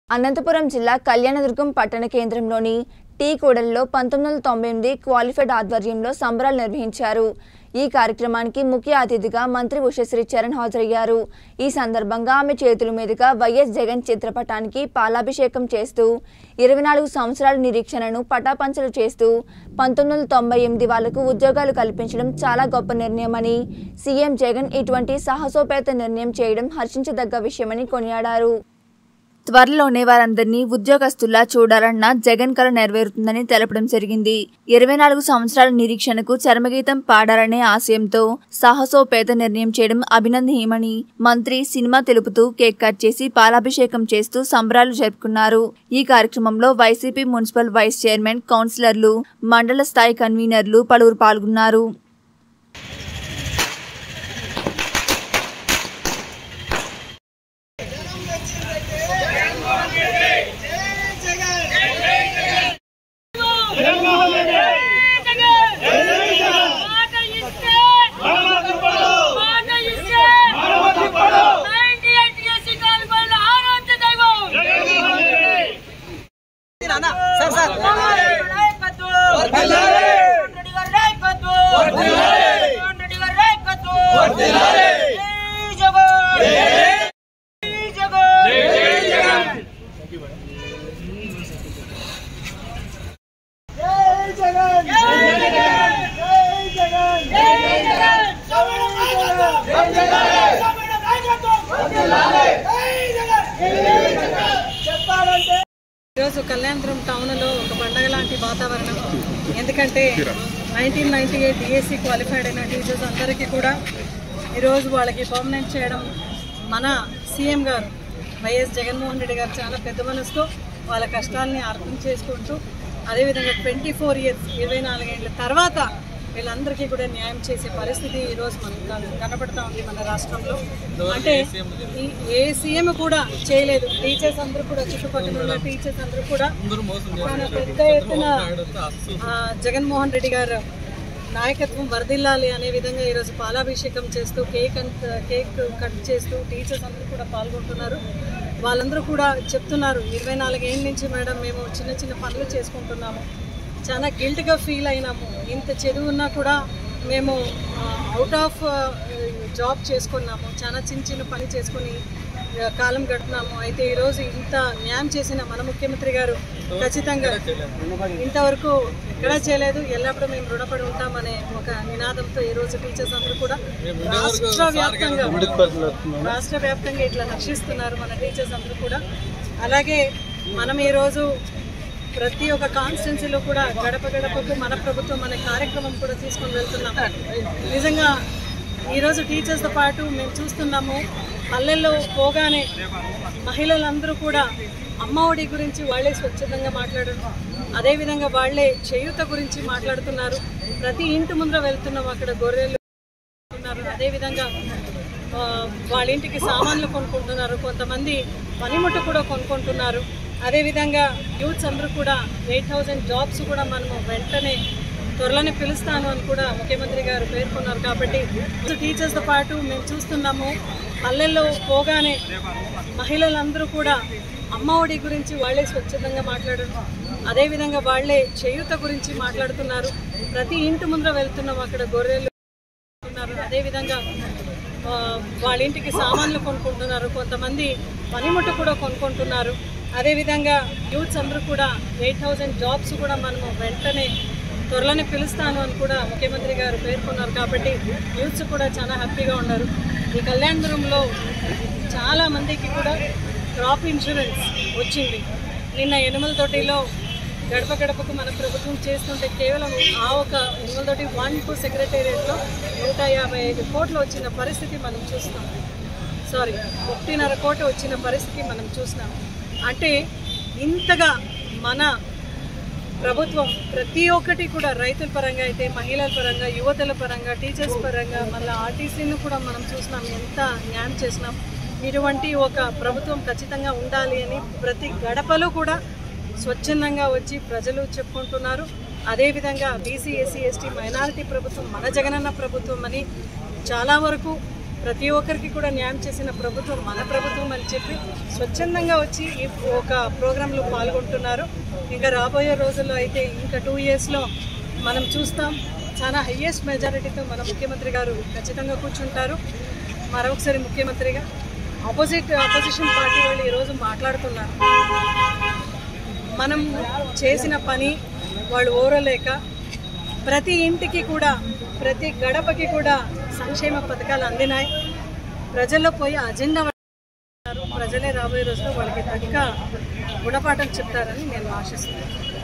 అనంతపురం జిల్లా కళ్యాణదుర్గం పట్టణ కేంద్రంలోని టీ కూడలిలో పంతొమ్మిది వందల తొంభై ఎనిమిది క్వాలిఫైడ్ ఆధ్వర్యంలో సంబరాలు నిర్వహించారు ఈ కార్యక్రమానికి ముఖ్య అతిథిగా మంత్రి ఉషశ్రీ చరణ్ హాజరయ్యారు ఈ సందర్భంగా ఆమె చేతుల మీదుగా వైఎస్ జగన్ చిత్రపటానికి పాలాభిషేకం చేస్తూ ఇరవై నాలుగు సంవత్సరాల నిరీక్షణను పటాపంచలు చేస్తూ పంతొమ్మిది వందల తొంభై ఎనిమిది వాళ్లకు ఉద్యోగాలు కల్పించడం చాలా గొప్ప నిర్ణయమని సీఎం జగన్ ఇటువంటి సాహసోపేత నిర్ణయం చేయడం హర్షించదగ్గ విషయమని కొనియాడారు త్వరలోనే వారందరినీ ఉద్యోగస్తుల్లా చూడాలన్న జగన్ కల నెరవేరుతుందని తెలపడం జరిగింది ఇరవై నాలుగు సంవత్సరాల నిరీక్షణకు చరమగీతం పాడాలనే ఆశయంతో సాహసోపేత నిర్ణయం చేయడం అభినందనీయమని మంత్రి సినిమా తెలుపుతూ కేక్ కట్ చేసి పాలాభిషేకం చేస్తూ సంబరాలు జరుపుకున్నారు ఈ కార్యక్రమంలో వైసీపీ మున్సిపల్ వైస్ చైర్మన్ కౌన్సిలర్లు మండల స్థాయి కన్వీనర్లు పలువురు పాల్గొన్నారు మాట ఇస్తే మాట ఇస్తే 98 కేసీ కాలిపోయిన ఆరాధ్య దైవం సార్ సార్ నాయకత్వం. రెడ్డి గారి నాయకత్వం. రెడ్డి గారి నాయకత్వం. జై జగన్. జై జగన్. ఈరోజు కళ్యాణపురం టౌన్లో ఒక పండగ లాంటి వాతావరణం ఎందుకంటే nineteen ninety eight DSC qualified అయిన టీచర్స్ అందరికీ కూడా ఈరోజు వాళ్ళకి పర్మనెంట్ చేయడం మన సీఎం గారు వైఎస్ జగన్మోహన్ రెడ్డి గారు చాలా పెద్ద మనసుతో వాళ్ళ కష్టాలని అర్థం చేసుకుంటూ అదేవిధంగా ట్వంటీ ఫోర్ ఇయర్స్ ఇరవై నాలుగేళ్ల తర్వాత వీళ్ళందరికీ కూడా న్యాయం చేసే పరిస్థితి ఈరోజు మనకు కన- కనబడతా ఉంది మన రాష్ట్రంలో అంటే ఈ ఏ సీఎం కూడా చేయలేదు టీచర్స్ అందరూ కూడా చుట్టుపక్కల ఉన్న టీచర్స్ అందరూ కూడా చాలా పెద్ద ఎత్తున ఆ, జగన్మోహన్ రెడ్డి గారు నాయకత్వం వర్ధిల్లాలి అనే విధంగా ఈరోజు పాలాభిషేకం చేస్తూ కేక్ అంత కేక్ కట్ చేస్తూ టీచర్స్ అందరూ కూడా పాల్గొంటున్నారు వాళ్ళందరూ కూడా చెప్తున్నారు ఇరవై నాలుగేళ్ళ నుంచి మేడం మేము చిన్న చిన్న పనులు చేసుకుంటున్నాము చాలా గిల్ట్గా ఫీల్ అయినాము ఇంత చదువున్నా కూడా మేము అవుట్ ఆఫ్ జాబ్ చేసుకున్నాము చాలా చిన్న చిన్న పని చేసుకొని ఆ, కాలం గడుపుతున్నాము అయితే ఈరోజు ఇంత న్యాయం చేసిన మన ముఖ్యమంత్రి గారు ఖచ్చితంగా ఇంతవరకు ఎక్కడా చేయలేదు ఎల్లప్పుడూ మేము రుణపడి ఉంటామనే ఒక నినాదంతో ఈరోజు టీచర్స్ అందరూ కూడా రాష్ట్ర వ్యాప్తంగా రాష్ట్ర వ్యాప్తంగా ఇట్లా హర్షిస్తున్నారు మన టీచర్స్ అందరూ కూడా అలాగే మనం ఈరోజు ప్రతి ఒక్క కాన్స్టిట్యున్సీలో కూడా గడప గడపకు మన ప్రభుత్వం అనే కార్యక్రమం కూడా తీసుకొని వెళ్తున్నాం నిజంగా ఈరోజు టీచర్స్తో పాటు మేము చూస్తున్నాము పల్లెల్లో పోగానే మహిళలందరూ కూడా అమ్మఒడి గురించి వాళ్ళే స్వచ్ఛందంగా మాట్లాడడం అదేవిధంగా వాళ్ళే చేయూత గురించి మాట్లాడుతున్నారు ప్రతి ఇంటి ముందర వెళ్తున్నాం అక్కడ గొర్రెలు ఉన్నారు అదేవిధంగా ఆ, వాళ్ళ ఇంటికి సామాన్లు కొనుక్కుంటున్నారు కొంతమంది పనిముట్టు కూడా కొనుక్కుంటున్నారు అదేవిధంగా యూత్స్ అందరూ కూడా ఎయిట్ థౌజండ్ జాబ్స్ కూడా మనము వెంటనే త్వరలోనే పిలుస్తాను అని కూడా ముఖ్యమంత్రి గారు పేర్కొన్నారు కాబట్టి టీచర్స్తో పాటు మేము చూస్తున్నాము పల్లెల్లో పోగానే మహిళలందరూ కూడా అమ్మఒడి గురించి వాళ్ళే స్వచ్ఛందంగా మాట్లాడడం అదేవిధంగా వాళ్ళే చేయూత గురించి మాట్లాడుతున్నారు ప్రతి ఇంటి ముందర వెళ్తున్నాం అక్కడ గొర్రెలు ఉన్నారు అదేవిధంగా ఆ, వాళ్ళ ఇంటికి సామాన్లు కొనుక్కుంటున్నారు కొంతమంది పనిముట్టు కూడా కొనుక్కుంటున్నారు అదేవిధంగా యూత్స్ అందరూ కూడా ఎయిట్ థౌజండ్ జాబ్స్ కూడా మనము వెంటనే త్వరలోనే పిలుస్తాను అని కూడా ముఖ్యమంత్రి గారు పేర్కొన్నారు కాబట్టి యూత్స్ కూడా చాలా హ్యాపీగా ఉన్నారు ఈ కళ్యాణపురంలో చాలా మందికి కూడా క్రాప్ ఇన్సూరెన్స్ వచ్చింది నిన్న ఎనుమల తోటిలో గడప గడపకు మన ప్రభుత్వం చేస్తుంటే కేవలం ఆ ఒక ఎనుమలతోటి వన్ టు సెక్రటేరియట్లో నూట యాభై ఐదు కోట్లు వచ్చిన పరిస్థితి మనం చూస్తాం సారీ ఒకటిన్నర కోటి వచ్చిన పరిస్థితి మనం చూసినాం అంటే ఇంతగా మన ప్రభుత్వం ప్రతి ఒక్కటి కూడా రైతుల పరంగా అయితే మహిళల పరంగా యువతల పరంగా టీచర్స్ పరంగా మళ్ళీ ఆర్టీసీని కూడా మనం చూసినాం ఎంత న్యాయం చేసినాం ఇటువంటి ఒక ప్రభుత్వం ఖచ్చితంగా ఉండాలి అని ప్రతి గడపలో కూడా స్వచ్ఛందంగా వచ్చి ప్రజలు చెప్పుకుంటున్నారు అదేవిధంగా బీసీ ఎస్సీ ఎస్టీ మైనారిటీ ప్రభుత్వం మన జగనన్న ప్రభుత్వం అని చాలా వరకు ప్రతి ఒక్కరికి కూడా న్యాయం చేసిన ప్రభుత్వం మన ప్రభుత్వం అని చెప్పి స్వచ్ఛందంగా వచ్చి ఈ ఒక ప్రోగ్రాంలో పాల్గొంటున్నారు ఇంకా రాబోయే రోజుల్లో అయితే ఇంకా టూ ఇయర్స్లో మనం చూస్తాం చాలా హయ్యెస్ట్ మెజారిటీతో మన ముఖ్యమంత్రి గారు ఖచ్చితంగా కూర్చుంటారు మరొకసారి ముఖ్యమంత్రిగా ఆపోజిట్ ఆపోజిషన్ పార్టీ వాళ్ళు ఈరోజు మాట్లాడుతున్నారు మనం చేసిన పని వాళ్ళు ఓరలేక ప్రతి ఇంటికి కూడా ప్రతి గడపకి కూడా సంక్షేమ పథకాలు అందినాయి ప్రజల్లో పోయి అజెండా ప్రజలే రాబోయే రోజుల్లో వాళ్ళకి తగ్గ గుణపాఠం చెప్తారని నేను ఆశిస్తున్నాను